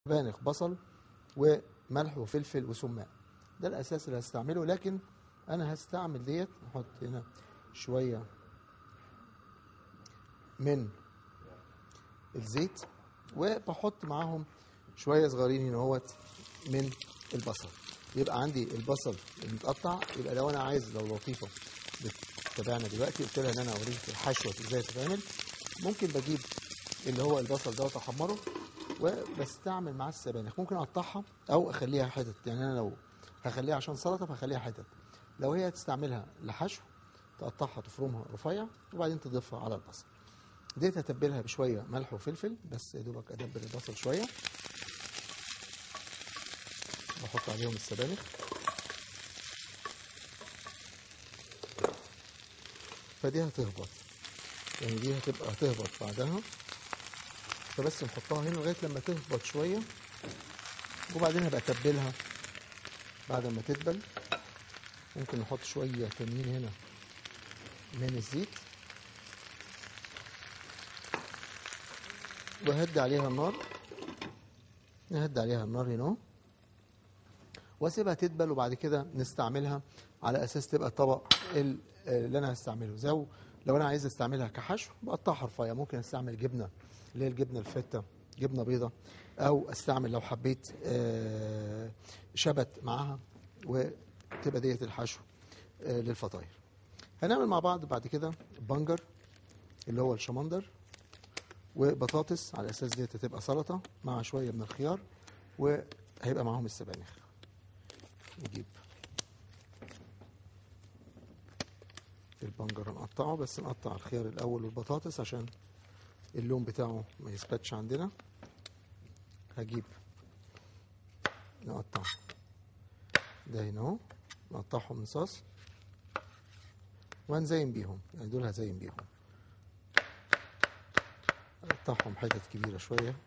سبانخ بصل وملح وفلفل وسماق ده الاساس اللي هستعمله لكن انا هستعمل ديت احط هنا شويه من الزيت وبحط معاهم شويه صغيرين هنا اهوت من البصل يبقى عندي البصل المتقطع يبقى لو انا عايز لو لطيفه بتتابعنا دلوقتي قلت لها ان انا اوريك الحشوه ازاي تتعمل ممكن بجيب اللي هو البصل دوت احمره وبستعمل معاه السبانخ ممكن اقطعها او اخليها حتت يعني انا لو هخليها عشان سلطه فهخليها حتت لو هي هتستعملها لحشو تقطعها تفرمها رفيع وبعدين تضيفها على البصل ديت هتبلها بشويه ملح وفلفل بس يا دوبك ادبل البصل شويه بحط عليهم السبانخ فدي هتهبط يعني دي هتبقى هتهبط بعدها فبس نحطها هنا لغايه لما تهبط شويه وبعدين هبقى اتبلها بعد ما تدبل ممكن نحط شويه تانيين هنا من الزيت وهدي عليها النار نهدي عليها النار هنا اهو. واسيبها تدبل وبعد كده نستعملها على اساس تبقى الطبق ال- اللي انا هستعمله زي لو انا عايز استعملها كحشو بقطعها رفيع ممكن استعمل جبنه اللي هي الجبنه الفته جبنه بيضه او استعمل لو حبيت آه، شبت معاها وتبقى ديت الحشو آه، للفطاير هنعمل مع بعض بعد كده بنجر اللي هو الشمندر وبطاطس على اساس ديت هتبقى سلطه مع شويه من الخيار وهيبقى معاهم السبانخ نجيب البنجر نقطعه بس نقطع الخيار الاول والبطاطس عشان اللون بتاعه ما يثبتش عندنا هجيب نقطع ده هنا اهو نقطعهم نصاص وهنزين بيهم يعني دول هزين بيهم اقطعهم حتت كبيره شويه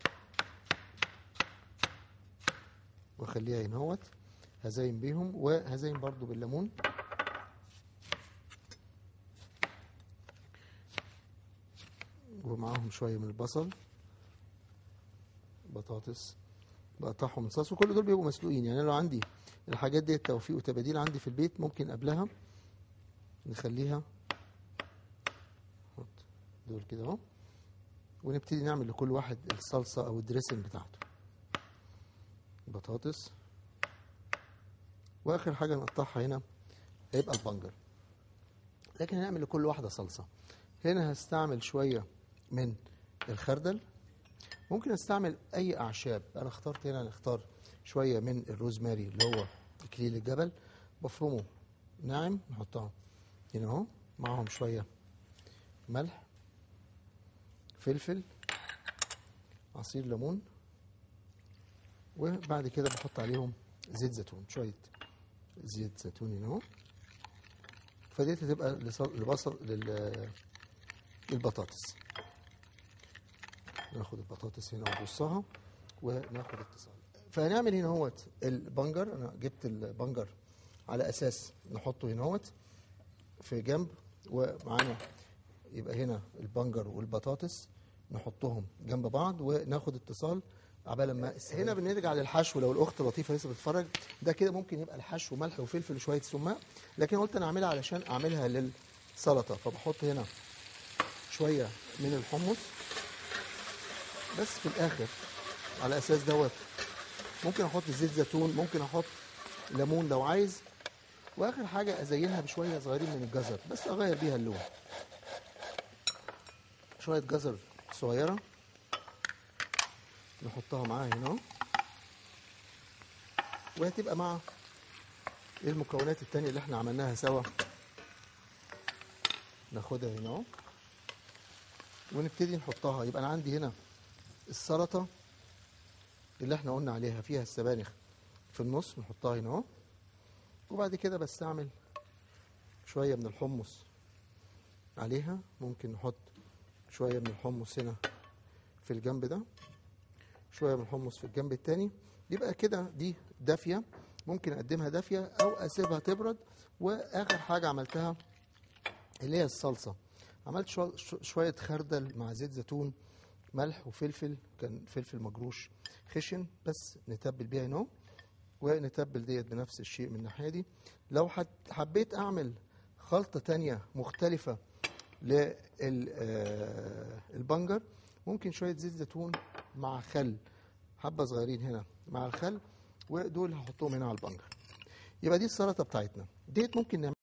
واخليها هنا اهوت هزين بيهم وهزين برضو بالليمون ومعاهم شويه من البصل بطاطس بقطعهم نصاص وكل دول بيبقوا مسلوقين يعني أنا لو عندي الحاجات دي توفيق وتباديل عندي في البيت ممكن قبلها نخليها نحط دول كده اهو ونبتدي نعمل لكل واحد الصلصه او الدريسنج بتاعته بطاطس واخر حاجه نقطعها هنا هيبقى البنجر لكن هنعمل لكل واحده صلصه هنا هستعمل شويه من الخردل ممكن استعمل اي اعشاب انا اخترت هنا نختار شويه من الروزماري اللي هو اكليل الجبل بفرمه ناعم نحطها هنا اهو معاهم شويه ملح فلفل عصير ليمون وبعد كده بحط عليهم زيت زيتون شويه زيت زيتون هنا اهو فديت هتبقى لصل- لبصل لل- للبطاطس ناخد البطاطس هنا ونرصها وناخد اتصال فهنعمل هنا اهوت البنجر انا جبت البنجر على اساس نحطه هنا اهوت في جنب ومعانا يبقى هنا البنجر والبطاطس نحطهم جنب بعض وناخد اتصال عبال ما هنا بنرجع للحشو لو الاخت لطيفه لسه بتتفرج ده كده ممكن يبقى الحشو ملح وفلفل وشويه سماق لكن قلت انا اعملها علشان اعملها للسلطه فبحط هنا شويه من الحمص بس في الاخر على اساس دوت ممكن احط زيت زيتون ممكن احط ليمون لو عايز واخر حاجه ازينها بشويه صغيرين من الجزر بس اغير بيها اللون شويه جزر صغيره نحطها معاها هنا اهو. وهتبقى مع المكونات التانية اللي احنا عملناها سوا ناخدها هنا اهو ونبتدي نحطها يبقى انا عندي هنا السلطه اللي احنا قلنا عليها فيها السبانخ في النص نحطها هنا اهو وبعد كده بستعمل شويه من الحمص عليها ممكن نحط شويه من الحمص هنا في الجنب ده شويه من الحمص في الجنب التاني يبقى كده دي دافيه ممكن اقدمها دافيه او اسيبها تبرد واخر حاجه عملتها اللي هي الصلصه عملت شو- شو- شويه خردل مع زيت زيتون ملح وفلفل كان فلفل مجروش خشن بس نتبل بيها هنا ونتبل ديت بنفس الشيء من الناحيه دي لو حت- حبيت اعمل خلطه تانية مختلفه للبنجر ممكن شويه زيت زيتون مع خل حبه صغيرين هنا مع الخل ودول هحطهم هنا على البنجر يبقى دي السلطه بتاعتنا ديت ممكن نعمل